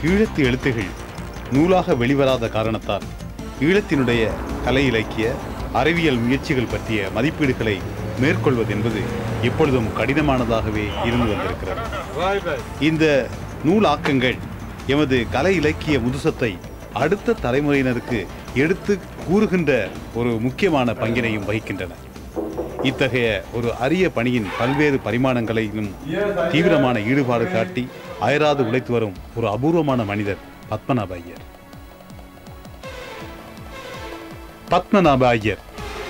ஈழத்து எழுத்துகள் நூலாக வெளிவராத காரணத்தால் ஈழத்தினுடைய கலை இலக்கிய அறிவியல் முயற்சிகள் பற்றிய மதிப்பீடுகளை மேற்கொள்வது என்பது எப்பொழுதும் கடினமானதாகவே இருந்து வந்திருக்கிறது இந்த நூலாக்கங்கள் எமது கலை இலக்கிய முதுசத்தை அடுத்த தலைமுறையினருக்கு எடுத்து கூறுகின்ற ஒரு முக்கியமான பங்கினையும் வகிக்கின்றன இத்தகைய ஒரு அரிய பணியின் பல்வேறு பரிமாணங்களையும் தீவிரமான ஈடுபாடு காட்டி அயராது உழைத்து வரும் ஒரு அபூர்வமான மனிதர் பத்மநாப ஐயர் பத்மநாப ஐயர்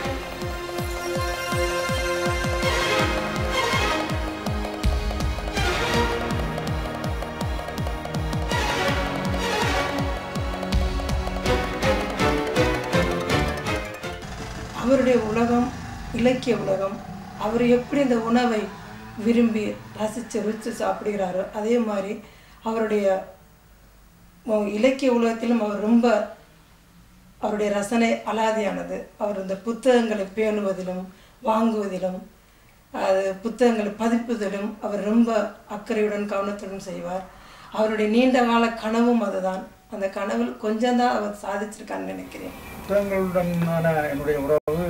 அவருடைய உலகம் இலக்கிய உலகம் அவர் எப்படி இந்த உணவை விரும்பி ரசித்து ருச்சி சாப்பிடுகிறாரோ அதே மாதிரி அவருடைய உ- இலக்கிய உலகத்திலும் அவர் ரொம்ப அவருடைய ரசனை அலாதியானது அவர் இந்த புத்தகங்களை பேணுவதிலும் வாங்குவதிலும் அது புத்தகங்களை பதிப்புதிலும் அவர் ரொம்ப அக்கறையுடன் கவனத்துடன் செய்வார் அவருடைய நீண்ட கால கனவும் அதுதான் அந்த கனவில் கொஞ்சம் தான் அவர் சாதிச்சிருக்கான்னு நினைக்கிறேன் புத்தகங்களுடனான என்னுடைய உறவு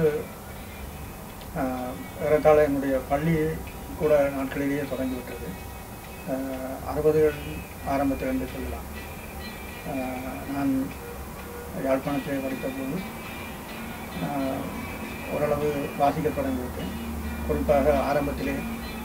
ஆஹ், ஏறத்தாழ என்னுடைய பள்ளி கூட நாட்களிலேயே தொடங்கிவிட்டது ஆஹ், அறுபதுகள் ஆரம்பத்தில் என்று சொல்லலாம் ஆஹ், நான் யாழ்ப்பாணத்திலே படித்த போது ஆஹ், ஓரளவு வாசிக்க தொடங்கிவிட்டேன் குறிப்பாக ஆரம்பத்திலே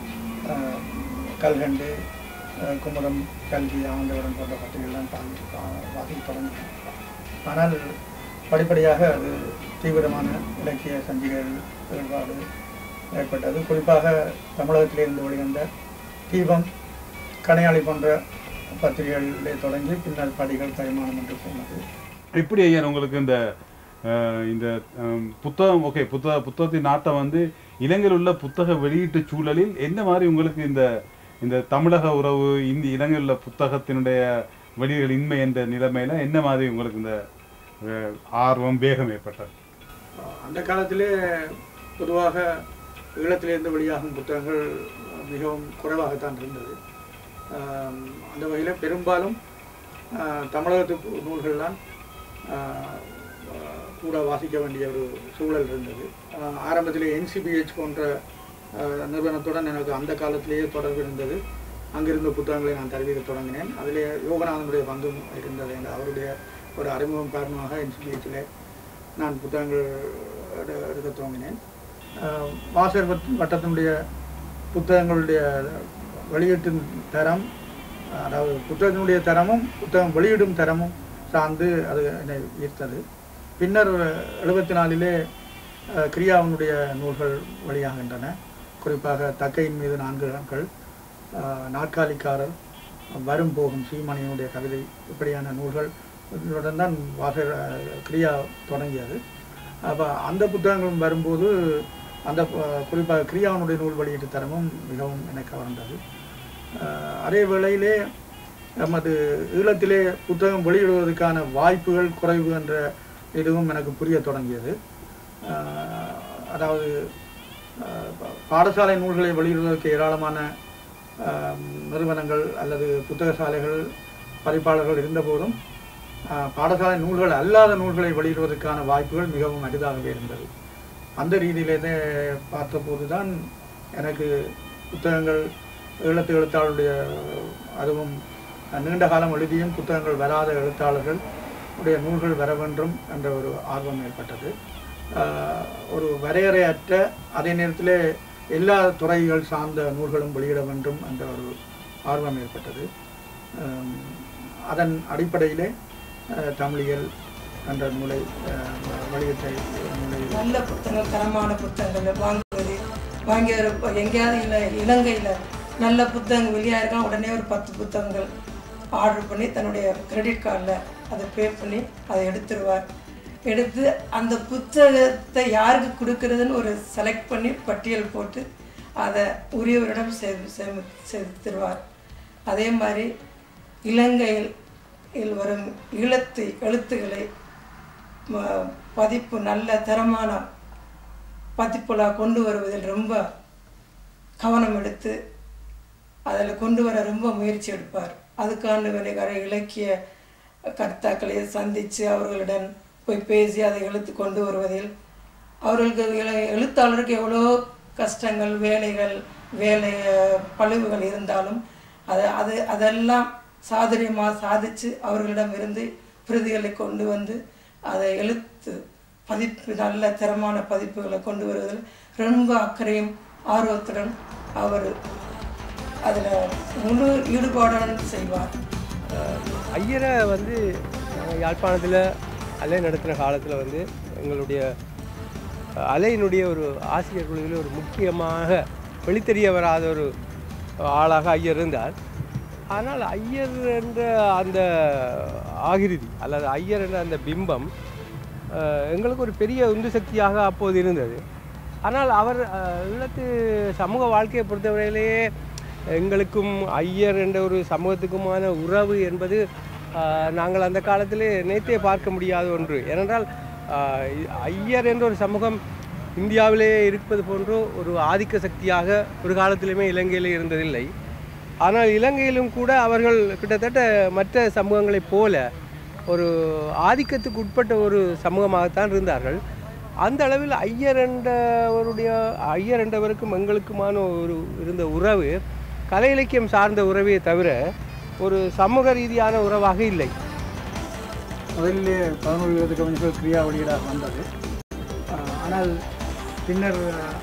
ஆஹ், கல்கண்டு ஆஹ், குமுதம் கல்வி ஆண்டவரம் போன்ற பத்திரிகைகள்லாம் தாங்கி வாசிக்க தொடங்கினேன் ஆனால் படிப்படியாக அது தீவிரமான இலக்கிய சஞ்சிகைகள் ஈடுபாடு ஏற்பட்டது குறிப்பாக தமிழகத்திலிருந்து வெளிவந்த தீபம் கனையாளி போன்ற பத்திரிகைகளிலே தொடங்கி பின்னர் படிகள் பரிமாணம் என்று போனது எப்படி ஐயர் உங்களுக்கு இந்த அஹ், இந்த அஹ், புத்தகம் ஓகே புத்தக புத்தகத்தின் நாட்டம் வந்து இலங்கையில் உள்ள புத்தக வெளியீட்டு சூழலில் என்ன மாதிரி உங்களுக்கு இந்த இந்த தமிழக உறவு இந்தி இலங்கையில் உள்ள புத்தகத்தினுடைய வெளியீடு இன்மை என்ற நிலைமையில என்ன மாதிரி உங்களுக்கு இந்த அஹ், ஆர்வம் வேகம் ஏற்பட்டது அந்த காலத்திலே பொதுவாக ஈழத்திலிருந்து வெளியாகும் புத்தகங்கள் மிகவும் குறைவாகத்தான் இருந்தது ஆம், அந்த வகையில் பெரும்பாலும் ஆ, தமிழகத்து பு- நூல்கள்லாம் ஆ, ஆ, கூட வாசிக்க வேண்டிய ஒரு சூழல் இருந்தது ஆ, ஆரம்பத்திலே என்சிபிஹெச் போன்ற ஆ, நிறுவனத்துடன் எனக்கு அந்த காலத்திலேயே தொடர்பு இருந்தது அங்கிருந்த புத்தகங்களை நான் தருவிக்க தொடங்கினேன் அதிலே யோகநாதனுடைய பங்கும் இருந்தது என்ற அவருடைய ஒரு அறிமுகம் காரணமாக என்சிபிஹெச்சில் நான் புத்தகங்கள் எடு- எடுக்க துவங்கினேன் ஆஹ் வாசகர் வட்- வட்டத்தினுடைய புத்தகங்களுடைய வெளியீட்டின் தரம் அதாவது புத்தகத்தினுடைய தரமும் புத்தகம் வெளியிடும் தரமும் சார்ந்து அது என்னை ஈர்த்தது பின்னர் எழுபத்தி நாலிலே ஆஹ் கிரியாவினுடைய நூல்கள் வெளியாகின்றன குறிப்பாக தக்கையின் மீது நான்கு நாட்கள் ஆஹ் நாற்காலிக்காரர் வரும் போகும் சீமணியினுடைய கவிதை இப்படியான நூல்கள் உடன் தான் வாசகர் ஆஹ் கிரியா தொடங்கியது அப்போ அந்த புத்தகங்களும் வரும்போது அந்த ஆஹ் குறிப்பாக கிரியாவினுடைய நூல் வெளியீட்டு தரமும் மிகவும் எனக்கு கவர்ந்தது ஆஹ் அதே வேளையிலே நமது ஈழத்திலே புத்தகம் வெளியிடுவதற்கான வாய்ப்புகள் குறைவு என்ற இதுவும் எனக்கு புரிய தொடங்கியது ஆஹ் அதாவது ஆஹ் பா- பாடசாலை நூல்களை வெளியிடுவதற்கு ஏராளமான ஆஹ் நிறுவனங்கள் அல்லது புத்தக சாலைகள் பதிப்பாளர்கள் இருந்தபோதும் ஆஹ் பாடசாலை நூல்கள் அல்லாத நூல்களை வெளியிடுவதற்கான வாய்ப்புகள் மிகவும் அரிதாகவே இருந்தது அந்த ரீதியிலே பார்த்தபோது தான் எனக்கு புத்தகங்கள் ஈழத்து எழுத்தாளருடைய அதுவும் நீண்ட காலம் எழுதியும் புத்தகங்கள் வராத எழுத்தாளர்கள் உடைய நூல்கள் வர வேண்டும் என்ற ஒரு ஆர்வம் ஏற்பட்டது ஆஹ் ஒரு வரையறையற்ற அதே நேரத்தில் எல்லா துறைகள் சார்ந்த நூல்களும் வெளியிட வேண்டும் என்ற ஒரு ஆர்வம் ஏற்பட்டது ஆம், அதன் அடிப்படையிலே ஆஹ் தமிழியல் என்ற நூலை ஆஹ் வெளியிட்ட நூலை நல்ல புத்தகங்கள் தரமான புத்தகங்கள் வாங்குவது வாங்கி ஒரு இப்போ எங்கேயாவது இல்லை இலங்கையில் நல்ல புத்தகங்கள் வெளியாக இருக்கா உடனே ஒரு பத்து புத்தகங்கள் ஆர்டர் பண்ணி தன்னுடைய கிரெடிட் கார்டில் அதை பே பண்ணி அதை எடுத்துருவார் எடுத்து அந்த புத்தகத்தை யாருக்கு கொடுக்கறதுன்னு ஒரு செலக்ட் பண்ணி பட்டியல் போட்டு அதை உரியவரிடம் சேமி சேமி சேர்த்துருவார் அதே மாதிரி இலங்கையில் இல் வரும் ஈழத்து எழுத்துக்களை ம- பதிப்பு நல்ல தரமான பதிப்புலாக கொண்டு வருவதில் ரொம்ப கவனம் எடுத்து அதில் கொண்டு வர ரொம்ப முயற்சி எடுப்பார் அதுக்கான வேலைக்கார இலக்கிய கர்த்தாக்களை சந்தித்து அவர்களுடன் போய் பேசி அதை எழுத்து கொண்டு வருவதில் அவர்களுக்கு எழு- எழுத்தாளருக்கு எவ்வளோ கஷ்டங்கள் வேலைகள் வேலை அஹ், பழுவுகள் இருந்தாலும் அதை அது அதெல்லாம் சாதுரியமாக சாதித்து அவர்களிடம் இருந்து பிரதிகளை கொண்டு வந்து அதை எழுத்து பதிப்பு நல்ல தரமான பதிப்புகளை கொண்டு வருவதில் ரொம்ப அக்கறையும் ஆர்வத்துடன் அவர் அதில் முழு ஈடுபாடுடன் செய்வார் ஐயரை வந்து நாங்கள் யாழ்ப்பாணத்தில் அலை நடத்துகிற காலத்தில் வந்து எங்களுடைய அஹ், அலையினுடைய ஒரு ஆசிரியர் குழுவில் ஒரு முக்கியமாக வெளித்தெரிய வராத ஒரு ஆளாக ஐயர் இருந்தார் ஆனால் ஐயர் என்ற அந்த ஆகிருதி அல்லது ஐயர் என்ற அந்த பிம்பம் அஹ், எங்களுக்கு ஒரு பெரிய உந்து சக்தியாக அப்போது இருந்தது ஆனால் அவர் அஹ், ஈழத்து சமூக வாழ்க்கையை பொறுத்தவரையிலேயே எங்களுக்கும் ஐயர் என்ற ஒரு சமூகத்துக்குமான உறவு என்பது ஆஹ், நாங்கள் அந்த காலத்திலே நேற்றே பார்க்க முடியாத ஒன்று ஏனென்றால் ஆஹ், இ- ஐயர் என்ற ஒரு சமூகம் இந்தியாவிலே இருப்பது போன்று ஒரு ஆதிக்க சக்தியாக ஒரு காலத்திலுமே இலங்கையிலே இருந்ததில்லை ஆனால் இலங்கையிலும் கூட அவர்கள் கிட்டத்தட்ட மற்ற சமூகங்களைப் போல ஒரு ஆதிக்கத்துக்கு உட்பட்ட ஒரு சமூகமாகத்தான் இருந்தார்கள் அந்த அளவில் ஐயர் என்றவருடைய ஐயர் என்றவருக்கும் எங்களுக்குமான ஒரு இருந்த உறவு கலை இலக்கியம் சார்ந்த உறவே தவிர ஒரு சமூக ரீதியான உறவாக இல்லை முதலிலே பதினோரு இருபது கவிஞர்கள் கிரியா வெளியீடாக வந்தது ஆஹ் ஆனால் பின்னர் ஆஹ்,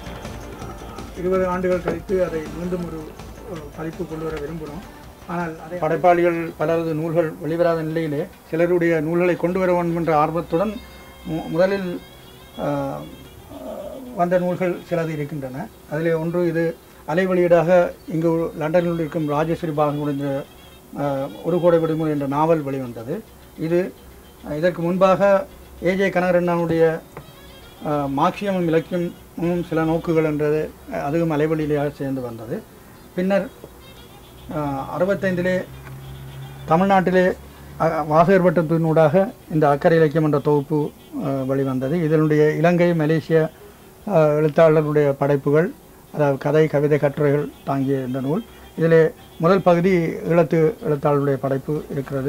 இருபது ஆண்டுகள் கழித்து அதை மீண்டும் ஒரு ஒரு பதிப்பு கொண்டு வர விரும்பினோம் ஆனால் அதை படைப்பாளிகள் பலரது நூல்கள் வெளிவராத நிலையிலே சிலருடைய நூல்களை கொண்டு வர வேண்டும் என்ற ஆர்வத்துடன் மு- முதலில் ஆஹ், வந்த நூல்கள் சிலது இருக்கின்றன அதிலே ஒன்று இது அலை வெளியீடாக இங்கு லண்டனில் இருக்கும் ராஜேஸ்வரி பாலனுடைய ஆஹ், ஒரு கோடை விடுமுறை என்ற நாவல் வெளிவந்தது இது அஹ், இதற்கு முன்பாக ஏஜே கனகரண்ணனுடைய ஆஹ், மார்க்சியமும் இலக்கியமும் சில நோக்குகள் என்றது அஹ், அதுவும் அலைவழியாக சேர்ந்து வந்தது பின்னர் ஆஹ், அறுபத்தைந்திலே தமிழ்நாட்டிலே அஹ், வாசகர் வட்டத்தினூடாக இந்த அக்கறை இலக்கியம் என்ற தொகுப்பு அஹ், வெளிவந்தது இதனுடைய இலங்கை மலேசிய அஹ், எழுத்தாளர்களுடைய படைப்புகள் அதாவது கதை கவிதை கட்டுரைகள் தாங்கிய இந்த நூல் இதிலே முதல் பகுதி ஈழத்து எழுத்தாளருடைய படைப்பு இருக்கிறது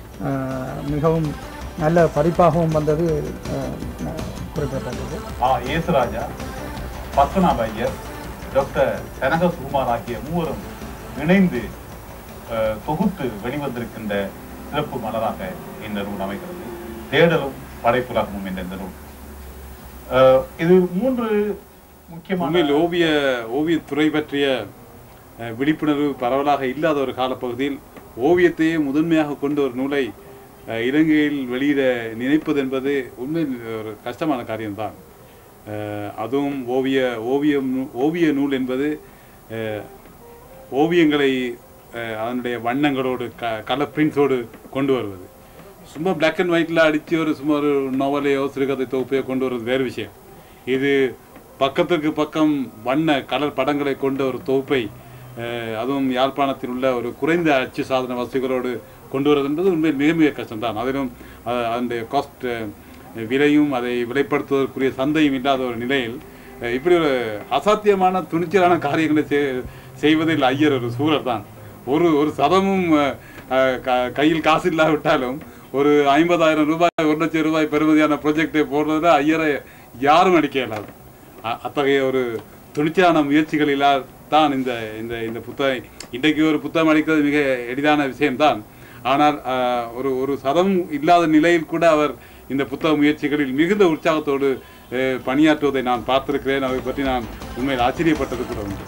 அஹ், மிகவும் நல்ல பதிப்பாகவும் வந்தது அஹ், குறிப்பிடத்தக்கது ஆ ஏசுராஜா பத்மநாப ஐயர் டாக்டர் கனக சுகுமார் ஆகிய மூவரும் இணைந்து அஹ், தொகுத்து வெளிவந்திருக்கின்ற சிறப்பு மலராக இந்த நூல் அமைகிறது தேடலும் படைப்புலகமும் என்ற இந்த நூல் அஹ், இது மூன்று முக்கியமான உண்மையில் ஓவிய ஓவியத்துறை பற்றிய அஹ், விழிப்புணர்வு பரவலாக இல்லாத ஒரு காலப்பகுதியில் ஓவியத்தையே முதன்மையாக கொண்ட ஒரு நூலை அஹ், இலங்கையில் வெளியிட நினைப்பது என்பது உண்மையில் ஒரு கஷ்டமான காரியம்தான் அஹ், அதுவும் ஓவிய ஓவியம் நூ- ஓவிய நூல் என்பது அஹ், ஓவியங்களை அஹ், அதனுடைய வண்ணங்களோடு க கலர் பிரிண்ட்ஸோடு கொண்டு வருவது சும்மா பிளாக் அண்ட் ஒயிட்டில் அடித்து ஒரு சும்மா ஒரு நாவலையோ சிறுகதை தொகுப்பையோ கொண்டு வருவது வேறு விஷயம் இது பக்கத்துக்கு பக்கம் வண்ண கலர் படங்களை கொண்ட ஒரு தொகுப்பை அஹ், அதுவும் யாழ்ப்பாணத்தில் உள்ள ஒரு குறைந்த அச்சு சாதன வசதிகளோடு கொண்டு வருவது என்பது உண்மையில் மிக மிக கஷ்டம்தான் அதிலும் அஹ், அதனுடைய காஸ்ட் விலையும் அதை விலைப்படுத்துவதற்குரிய சந்தையும் இல்லாத ஒரு நிலையில் அஹ், இப்படி ஒரு அசாத்தியமான துணிச்சலான காரியங்களை செய்- செய்வதில் ஐயர் ஒரு சூழல் தான் ஒரு ஒரு சதமும் அஹ், அஹ், க- கையில் காசு இல்லாவிட்டாலும் ஒரு ஐம்பதாயிரம் ரூபாய் ஒரு லட்சம் ரூபாய் பெறுமதியான ப்ரொஜெக்டை போடுறதுல ஐயரை யாரும் அடிக்க இயலாது அ- அத்தகைய ஒரு துணிச்சலான முயற்சிகளிலால் தான் இந்த இந்த இந்த புத்தகம் இன்றைக்கு ஒரு புத்தகம் அளிக்கிறது மிக எளிதான விஷயம்தான் ஆனால் அஹ், ஒரு ஒரு சதம் இல்லாத நிலையில் கூட அவர் இந்த புத்தக முயற்சிகளில் மிகுந்த உற்சாகத்தோடு அஹ், பணியாற்றுவதை நான் பார்த்திருக்கிறேன் அதை பற்றி நான் உண்மையில் ஆச்சரியப்பட்டது கூட உண்டு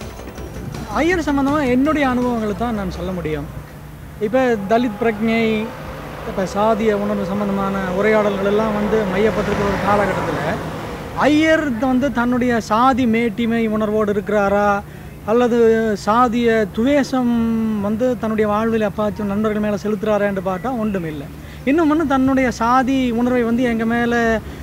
ஐயர் சம்மந்தமாக என்னுடைய அனுபவங்களை தான் நான் சொல்ல முடியும் இப்போ தலித் பிரக்ஞை இப்போ சாதிய உணர்வு சம்பந்தமான உரையாடல்கள் எல்லாம் வந்து மையப்பட்டிருக்கிற ஒரு காலகட்டத்தில் ஐயர் வந்து தன்னுடைய சாதி மேட்டிமை உணர்வோடு இருக்கிறாரா அல்லது சாதிய துவேஷம் வந்து தன்னுடைய வாழ்வில் அப்பாச்சும் நண்பர்கள் மேலே செலுத்துறாரான்னு பார்த்தா ஒன்றும் இல்லை இன்னும் ஒன்று தன்னுடைய சாதி உணர்வை வந்து எங்கள் மேலே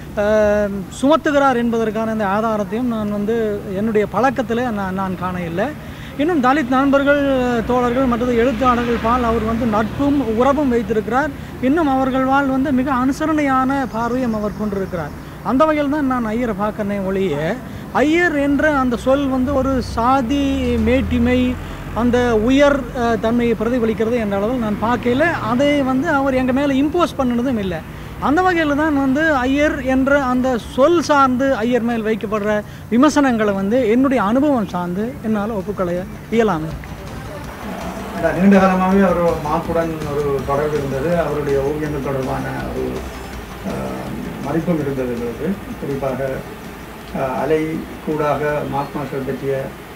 அஹ், சுமத்துகிறார் என்பதற்கான அந்த ஆதாரத்தையும் நான் வந்து என்னுடைய பழக்கத்தில் நான் நான் காண இல்லை இன்னும் தலித் நண்பர்கள் தோழர்கள் மற்றது எழுத்தாளர்கள் பால் அவர் வந்து நட்பும் உறவும் வைத்திருக்கிறார் இன்னும் அவர்கள் வாழ் வந்து மிக அனுசரணையான பார்வையும் அவர் கொண்டிருக்கிறார் அந்த வகையில் தான் நான் ஐயரை பார்க்கறேன் ஒழிய ஐயர் என்ற அந்த சொல் வந்து ஒரு சாதி மேட்டிமை அந்த உயர் அஹ், தன்மையை பிரதிபலிக்கிறது என்ற அளவில் நான் பார்க்கல அதை வந்து அவர் எங்கள் மேலே இம்போஸ் பண்ணினதும் இல்லை அந்த வகையில் தான் வந்து ஐயர் என்ற அந்த சொல் சார்ந்து ஐயர் மேல் வைக்கப்படுற விமர்சனங்களை வந்து என்னுடைய அனுபவம் சார்ந்து என்னால் ஒப்புக்கொள்ள இயலாமல் அந்த நீண்ட காலமாகவே அவர் மாக்குடன் ஒரு தொடர்பு இருந்தது அவருடைய ஓவியங்கள் தொடர்பான ஒரு அஹ், மதிப்பும் இருந்தது எங்களுக்கு குறிப்பாக அஹ், அலை கூடாக மார்க் மாஸ்டர் பற்றிய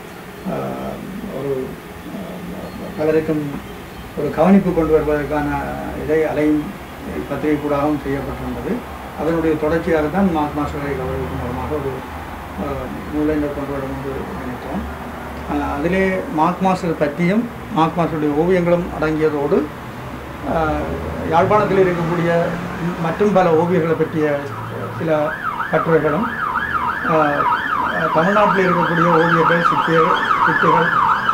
அஹ், ஒரு அஹ், பலருக்கும் ஒரு கவனிப்பு கொண்டு வருவதற்கான இதை அலையும் பத்திரிகை கூடாகவும் செய்யப்பட்டிருந்தது அதனுடைய தொடர்ச்சியாக தான் மார்க் மாஸ்டரை கவனிக்கும் மூலமாக ஒரு அஹ், நூலை கொண்டு வரும் என்று நினைத்தோம் அஹ் அதிலே மார்க் மாஸ்டர் பற்றியும் மார்க் மாஸ்டருடைய ஓவியங்களும் அடங்கியதோடு அஹ், யாழ்ப்பாணத்தில் இருக்கக்கூடிய மற்றும் பல ஓவியர்களை பற்றிய சில கட்டுரைகளும் அஹ், அஹ், தமிழ்நாட்டில் இருக்கக்கூடிய ஓவியர்கள் சிற்பிகள் சிற்பிகள்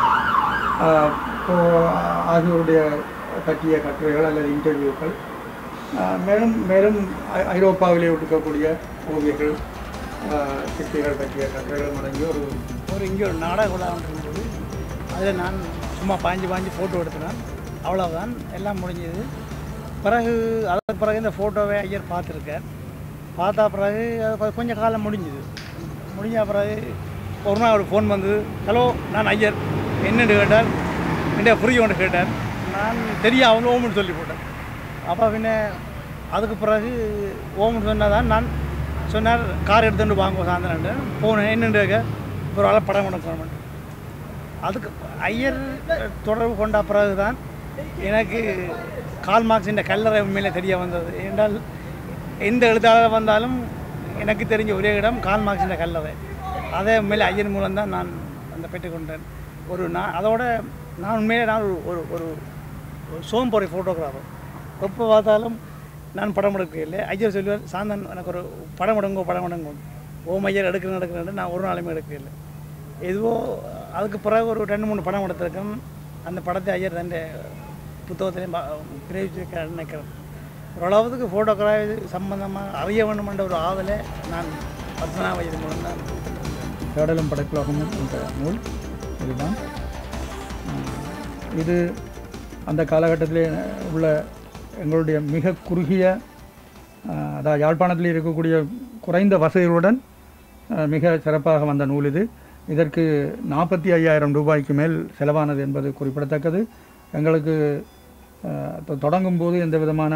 அஹ், இப்போ ஆகியோருடைய பற்றிய கட்டுரைகள் அல்லது இன்டர்வியூக்கள் அஹ், மேலும் மேலும் ஐ- ஐரோப்பாவிலே இருக்கக்கூடிய ஓவியர்கள் அஹ், சிற்பிகள் பற்றிய கட்டுரைகள் அடங்கிய ஒரு ஒரு இங்கே ஒரு நாடக விழா ஒன்று இருந்தது அதில் நான் சும்மா பாஞ்சு பாஞ்சு ஃபோட்டோ எடுத்தேன் அவ்வளோதான் எல்லாம் முடிஞ்சது பிறகு அதற்கு பிறகு இந்த ஃபோட்டோவை ஐயர் பார்த்துருக்கார் பார்த்தா பிறகு அது கொ- கொஞ்சம் காலம் முடிஞ்சுது முடிஞ்ச பிறகு ஒரு நாள் ஒரு ஃபோன் வந்தது ஹலோ நான் ஐயர் என்னென்னு கேட்டார் என்ன புரிய ஒன்று கேட்டார் நான் தெரியும் அவன் ஓமுன்னு சொல்லி போட்டேன் அப்போ பின்ன அதுக்கு பிறகு ஓமுன்னு சொன்னால் தான் நான் சொன்னார் கார் எடுத்துட்டு வாங்க சாயந்தரம் போனேன் என்னென்னு கேட்க ஒரு ஆளை படம் எடுக்கணும் அதுக்கு ஐயர் தொடர்பு கொண்ட பிறகு தான் எனக்கு கால் மார்க்ஸ் இந்த கல்லறை உண்மையிலே தெரிய வந்தது என்றால் எந்த எழுத்தாளர் வந்தாலும் எனக்கு தெரிஞ்ச ஒரே இடம் கால் மார்க்ஸ் இந்த கல்லறை அதே உண்மையிலே ஐயர் மூலம் தான் நான் அந்த பெற்றுக்கொண்டேன் ஒரு நான் அதோட நான் உண்மையிலே நான் ஒரு ஒரு ஒரு ஒரு சோம்பொறை ஃபோட்டோகிராஃபர் எப்போ பார்த்தாலும் நான் படம் எடுக்க இல்லை ஐயர் சொல்லுவார் சாந்தன் எனக்கு ஒரு படம் எடுங்கோ படம் எடுங்கோ ஓம் ஐயர் எடுக்கிறேன் எடுக்கிறேன் நான் ஒரு நாளுமே எடுக்க இல்லை எதுவோ அதுக்கு பிறகு ஒரு ரெண்டு மூணு படம் எடுத்திருக்கேன் அந்த படத்தை ஐயர் தன் புத்தகத்திலையும் பிரயோகிச்சிருக்க நினைக்கிறேன் ஓரளவுக்கு ஃபோட்டோகிராஃபி சம்பந்தமாக அறிய வேண்டுமென்ற ஒரு ஆவலை நான் பத்மநாப வயது மூலம் தான் தேடலும் படைப்புலகமும் என்ற நூல் இதுதான் உம், இது அந்த காலகட்டத்திலே உள்ள எங்களுடைய மிக குறுகிய அஹ், அதாவது யாழ்ப்பாணத்தில் இருக்கக்கூடிய குறைந்த வசதிகளுடன் அஹ், மிக சிறப்பாக வந்த நூல் இது இதற்கு நாற்பத்தி ஐயாயிரம் ரூபாய்க்கு மேல் செலவானது என்பது குறிப்பிடத்தக்கது எங்களுக்கு அஹ், தொ- தொடங்கும் போது எந்த விதமான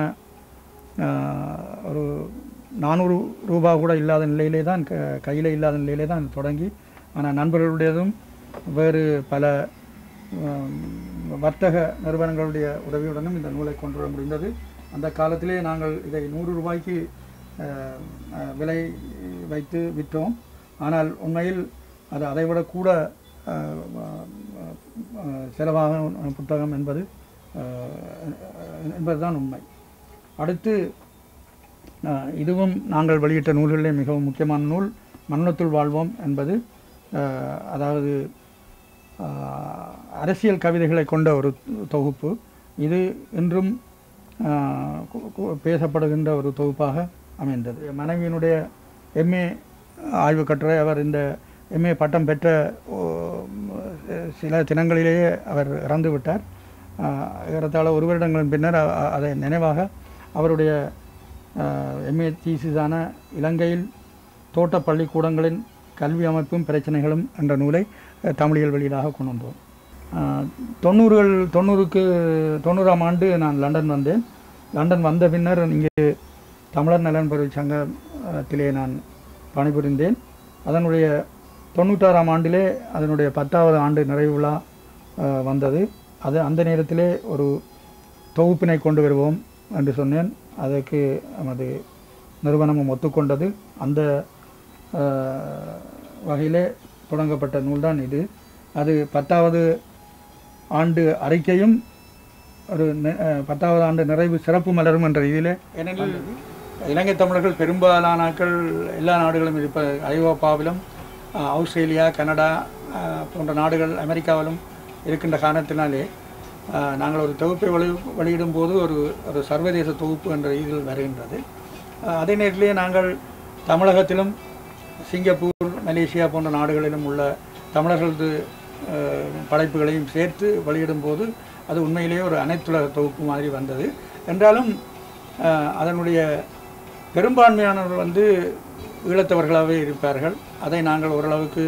அஹ், ஒரு நானூறு ரூபா கூட இல்லாத நிலையிலே தான் க கையில் இல்லாத நிலையிலே தான் தொடங்கி ஆனால் நண்பர்களுடையதும் வேறு பல உம், வர்த்தக நிறுவனங்களுடைய உதவியுடனும் இந்த நூலை கொண்டு வர முடிந்தது அந்த காலத்திலே நாங்கள் இதை நூறு ரூபாய்க்கு அஹ், அஹ், விலை வைத்து விற்றோம் ஆனால் உண்மையில் அது அதைவிட கூட அஹ், அஹ், செலவாகும் புத்தகம் என்பது அஹ், என்பதுதான் உண்மை அடுத்து அஹ், இதுவும் நாங்கள் வெளியிட்ட நூல்களிலே மிகவும் முக்கியமான நூல் மன்னத்துள் வாழ்வோம் என்பது அஹ், அதாவது அஹ், அரசியல் கவிதைகளை கொண்ட ஒரு தொகுப்பு இது இன்றும் அஹ், கு- கு- பேசப்படுகின்ற ஒரு தொகுப்பாக அமைந்தது என் மனைவியினுடைய எம்ஏ ஆய்வு கட்டுரை அவர் இந்த எம்ஏ பட்டம் பெற்ற ஓ, சில தினங்களிலேயே அவர் இறந்து விட்டார் அஹ், ஏறத்தாழ ஒரு வருடங்களின் பின்னர் அ- அ- அதை நினைவாக அவருடைய எம்ஏ தீசிஸான இலங்கையில் தோட்ட பள்ளிக்கூடங்களின் கல்வி அமைப்பும் பிரச்சனைகளும் என்ற நூலை அஹ், தமிழியல் வெளியீடாக கொண்டு வந்தோம் அஹ், தொண்ணூறுகள் தொண்ணூறுக்கு தொண்ணூறாம் ஆண்டு நான் லண்டன் வந்தேன் லண்டன் வந்த பின்னர் இங்கே தமிழர் நலன்பெரு சங்கத்திலே நான் பணிபுரிந்தேன் அதனுடைய தொண்ணூற்றாறாம் ஆண்டிலே அதனுடைய பத்தாவது ஆண்டு நிறைவு விழா அஹ், வந்தது அது அந்த நேரத்திலே ஒரு தொகுப்பினை கொண்டு வருவோம் என்று சொன்னேன் அதற்கு நமது நிறுவனமும் ஒத்துக்கொண்டது அந்த அஹ், வகையிலே தொடங்கப்பட்ட நூல்தான் இது அது பத்தாவது ஆண்டு அறிக்கையும் ஒரு நி- அஹ், பத்தாவது ஆண்டு நிறைவு சிறப்பு மலரும் என்ற இதிலே ஏனெனில் இலங்கை தமிழர்கள் பெரும்பாலானாக்கள் எல்லா நாடுகளும் இருப்ப ஐரோப்பாவிலும் அஹ், ஆஸ்திரேலியா கனடா அஹ், போன்ற நாடுகள் அமெரிக்காவிலும் இருக்கின்ற காரணத்தினாலே அஹ், நாங்கள் ஒரு தொகுப்பை வெளி வெளியிடும் போது ஒரு ஒரு சர்வதேச தொகுப்பு என்ற இதில் வருகின்றது அஹ், அதே நேரத்திலே நாங்கள் தமிழகத்திலும் சிங்கப்பூர் மலேசியா போன்ற நாடுகளிலும் உள்ள தமிழர்களது அஹ், படைப்புகளையும் சேர்த்து வெளியிடும்போது அது உண்மையிலேயே ஒரு அனைத்துலக தொகுப்பு மாதிரி வந்தது என்றாலும் அஹ், அதனுடைய பெரும்பான்மையானவர்கள் வந்து ஈழத்தவர்களாகவே இருப்பார்கள் அதை நாங்கள் ஓரளவுக்கு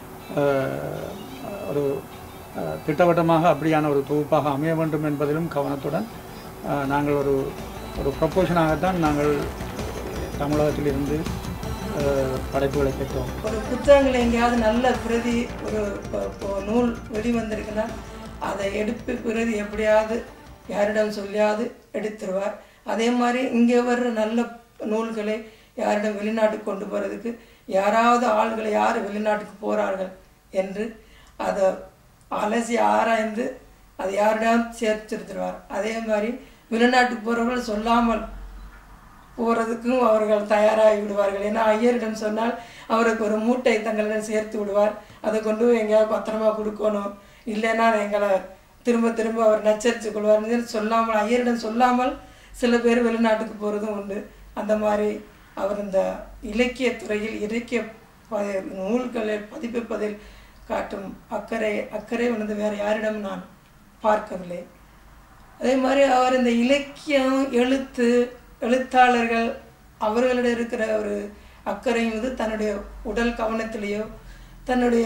அஹ், ஒரு அஹ், திட்டவட்டமாக அப்படியான ஒரு தொகுப்பாக அமைய வேண்டும் என்பதிலும் கவனத்துடன் அஹ், நாங்கள் ஒரு ஒரு ப்ரொப்போஷனாகத்தான் நாங்கள் தமிழகத்திலிருந்து அஹ், படைப்புகளை பெற்றோம் ஒரு புத்தகங்கள் எங்கேயாவது நல்ல பிரதி ஒரு இப்போ- இப்போ நூல் வெளிவந்திருக்குன்னா அதை எடுப்பு பிரதி எப்படியாவது யாரிடம் சொல்லியாவது எடுத்துருவார் அதே மாதிரி இங்கே வர்ற நல்ல நூல்களை யாரிடம் வெளிநாட்டுக்கு கொண்டு போகிறதுக்கு யாராவது ஆள்களை யார் வெளிநாட்டுக்கு போகிறார்கள் என்று அதை அலசி ஆராய்ந்து அது யாரிடம் சேர்த்திருத்துருவார் அதே மாதிரி வெளிநாட்டுக்கு போகிறவர்கள் சொல்லாமல் போகிறதுக்கும் அவர்கள் தயாராகி விடுவார்கள் ஏன்னா ஐயரிடம் சொன்னால் அவருக்கு ஒரு மூட்டை தங்களிடம் சேர்த்து விடுவார் அதை கொண்டு போய் எங்கேயாவது பத்திரமா கொடுக்கணும் இல்லைன்னா எங்களை திரும்ப திரும்ப அவர் நச்சரித்து கொள்வார்னு சொல்லாமல் ஐயரிடம் சொல்லாமல் சில பேர் வெளிநாட்டுக்கு போகிறதும் உண்டு அந்த மாதிரி அவர் இந்த இலக்கிய துறையில் இலக்கிய ப- நூல்களை பதிப்பிப்பதில் காட்டும் அக்கறை அக்கறை வந்து வேறு யாரிடம் நான் பார்க்கவில்லை அதே மாதிரி அவர் இந்த இலக்கியம் எழுத்து எழுத்தாளர்கள் அவர்களிடம் இருக்கிற ஒரு அக்கறையும் வந்து தன்னுடைய உடல் கவனத்திலேயோ தன்னுடைய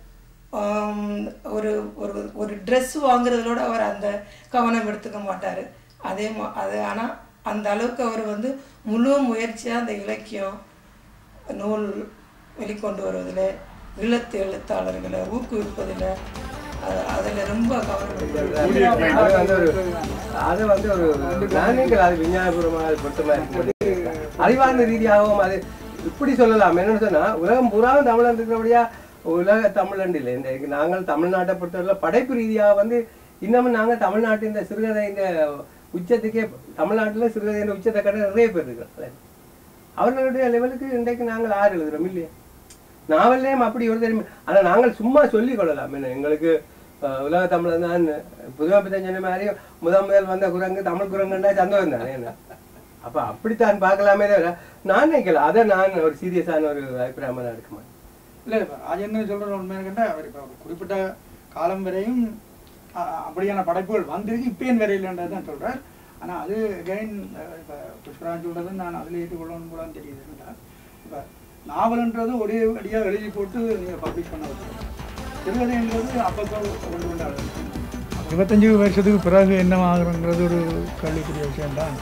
ஆம், ஒரு ஒரு ஒரு ட்ரெஸ் வாங்குறதுலோட அவர் அந்த கவனம் எடுத்துக்க மாட்டார் அதே மா அது ஆனால் அந்த அளவுக்கு அவர் வந்து முழு முயற்சியாக அந்த இலக்கியம் நூல் வெளிக்கொண்டு வருவதில் ஈழத்து எழுத்தாளர்களை ஊக்குவிப்பதில் அதில் ரொம்ப கவனம் எடுத்தார். அது வந்து ஒரு அது வந்து ஒரு நாங்கள் அது விஞ்ஞானபூர்வமாக அது பொருத்தமாக இருக்கு அறிவார்ந்த ரீதியாகவும் அது இப்படி சொல்லலாம் என்னன்னு சொன்னா உலகம் பூராவும் தமிழன் இருக்கிறபடியா உலக தமிழன் இல்லை இந்த இங்க நாங்கள் தமிழ்நாட்டை பொறுத்தவரை படைப்பு ரீதியாக வந்து இன்னமும் நாங்கள் தமிழ்நாட்டு இந்த சிறுகதை இந்த உச்சத்துக்கே தமிழ்நாட்டில் சிறுகதை உச்சத்தை கட்ட நிறைய பேர் இருக்கிறோம் அவர்களுடைய லெவலுக்கு இன்றைக்கு நாங்கள் ஆறு எழுதுறோம் இல்லையா நாவல்லையும் அப்படி ஒரு தெரியும் ஆனால் நாங்கள் சும்மா சொல்லிக் கொள்ளலாம் என்ன எங்களுக்கு அஹ், உலக தமிழன் தான் புதுமை பற்றி சொன்ன மாதிரி முதல் முதல் வந்த குரங்கு தமிழ் குரங்குண்டா சந்தோஷம் தானே என்ன அப்போ அப்படித்தான் பார்க்கலாமே தவிர நான் நினைக்கல அதை நான் ஒரு சீரியஸான ஒரு அபிப்பிராயமாக நான் எடுக்க மாட்டேன் இல்லை இப்போ ராஜேந்திரன் சொல்கிற உண்மை கேட்டால் அவர் இப்போ குறிப்பிட்ட காலம் வரையும் அ- அப்படியான படைப்புகள் வந்திருக்கு இப்பயும் வரையில்ன்றது தான் சொல்கிறார் ஆனால் அது அகைன் இப்போ புஷ்பராஜ் சொல்கிறது நான் அதில் ஏற்றுக்கொள்ளணும் கூட தெரியுது என்னடா இப்போ நாவல்ன்றது ஒரே அடியாக எழுதி போட்டு நீங்கள் பப்ளிஷ் பண்ண வச்சுருக்கோம் சிறுகதைன்றது அப்பப்போ கொண்டு கொண்டு எழுதணும். இருபத்தஞ்சு வருஷத்துக்கு பிறகு என்ன ஆகுறங்கிறது ஒரு கேள்விக்குரிய விஷயம்தான்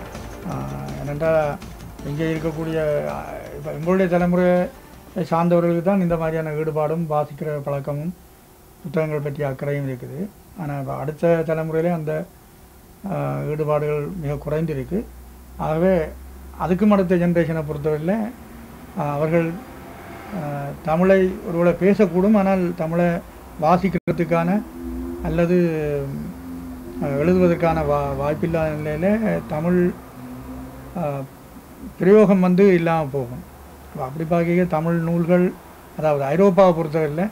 ஏனெண்டா இங்கே இருக்கக்கூடிய இப்போ எங்களுடைய தலைமுறை சார்ந்தவர்களுக்கு தான் இந்த மாதிரியான ஈடுபாடும் வாசிக்கிற பழக்கமும் புத்தகங்கள் பற்றிய அக்கறையும் இருக்குது ஆனால் இப்போ அடுத்த தலைமுறையிலே அந்த ஆஹ், ஈடுபாடுகள் மிக குறைந்திருக்கு ஆகவே அதுக்கும் அடுத்த ஜென்ரேஷனை பொறுத்தவரையில் ஆஹ், அவர்கள் ஆஹ், தமிழை ஒருவேளை பேசக்கூடும் ஆனால் தமிழை வாசிக்கிறதுக்கான அல்லது ஆஹ், எழுதுவதற்கான வா வாய்ப்பில்லாத நிலையில் தமிழ் ஆஹ், பிரயோகம் வந்து இல்லாமல் போகும் அப்ப அப்படி பார்க்க தமிழ் நூல்கள் அதாவது ஐரோப்பாவை பொறுத்தவரையில்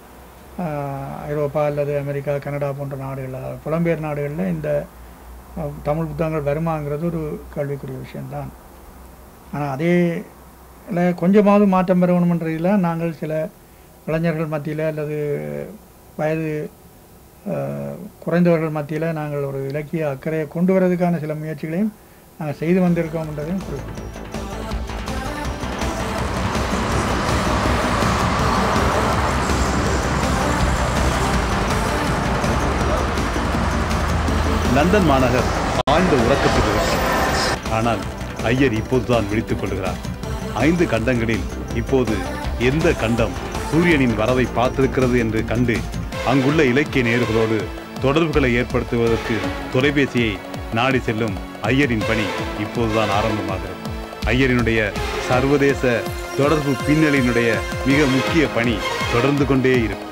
ஆஹ், ஐரோப்பா அல்லது அமெரிக்கா கனடா போன்ற நாடுகள் அதாவது புலம்பெயர் நாடுகளில் இந்த ஆஹ், தமிழ் புத்தகங்கள் வருமாங்கிறது ஒரு கேள்விக்குரிய விஷயம்தான் ஆனால் அதே இல்லை கொஞ்சமாவது மாற்றம் பெறணுமன்றதில் நாங்கள் சில இளைஞர்கள் மத்தியில் அல்லது வயது ஆஹ், குறைந்தவர்கள் மத்தியில் நாங்கள் ஒரு இலக்கிய அக்கறையை கொண்டு வரதுக்கான சில முயற்சிகளையும் நாங்கள் செய்து வந்திருக்கோம்ன்றதையும் குறிப்பிட்டோம் லண்டன் மாநகர் ஆழ்ந்த உறக்கத்தில் இருக்கிறார் ஆனால் ஐயர் இப்போதுதான் விழித்துக் கொள்கிறார் ஐந்து கண்டங்களில் இப்போது எந்த கண்டம் சூரியனின் வரவை பார்த்திருக்கிறது என்று கண்டு அங்குள்ள இலக்கிய நேயர்களோடு தொடர்புகளை ஏற்படுத்துவதற்கு தொலைபேசியை நாடி செல்லும் ஐயரின் பணி இப்போதுதான் ஆரம்பமாகிறது ஐயரினுடைய சர்வதேச தொடர்பு பின்னலினுடைய மிக முக்கிய பணி தொடர்ந்து கொண்டே இருக்கும்